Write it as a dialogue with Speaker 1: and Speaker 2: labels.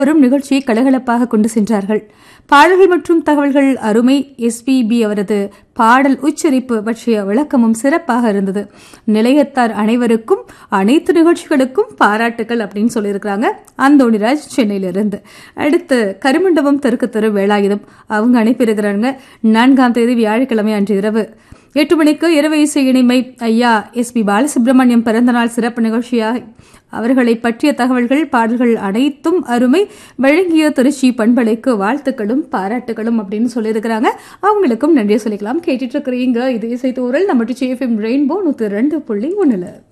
Speaker 1: வரும் நிகழ்ச்சியை கலகலப்பாக கொண்டு சென்றார்கள் பாடல்கள் மற்றும் தகவல்கள் அருமை எஸ்பிபி அவரது பாடல் உச்சரிப்பு பற்றிய விளக்கமும் சிறப்பாக இருந்தது நிலையத்தார் அனைவருக்கும் அனைத்து நிகழ்ச்சிகளுக்கும் பாராட்டுகள் அப்படின்னு சொல்லியிருக்கிறாங்க அந்தோணிராஜ் சென்னையிலிருந்து அடுத்து கருமண்டபம் தெற்கு தெரு வேலாயுதம் அவங்க அனுப்பியிருக்கிறாங்க நான்காம் தேதி வியாழக்கிழமை அன்று இரவு எட்டு மணிக்கு இரவு இசை இனிமை ஐயா எஸ் பி பாலசுப்ரமணியம் பிறந்தநாள் சிறப்பு நிகழ்ச்சியாக அவர்களை பற்றிய தகவல்கள் பாடல்கள் அனைத்தும் அருமை வழங்கிய திருச்சி பண்பலைக்கு வாழ்த்துக்களும் பாராட்டுகளும் அப்படின்னு சொல்லியிருக்கிறாங்க அவங்களுக்கும் நன்றியை சொல்லிக்கலாம் கேட்டுட்டு இருக்கிறீங்க இது இசை தூரல் நம்ம சேஃபிம் ரெயின்போ நூற்றி ரெண்டு புள்ளி ஒன்றில்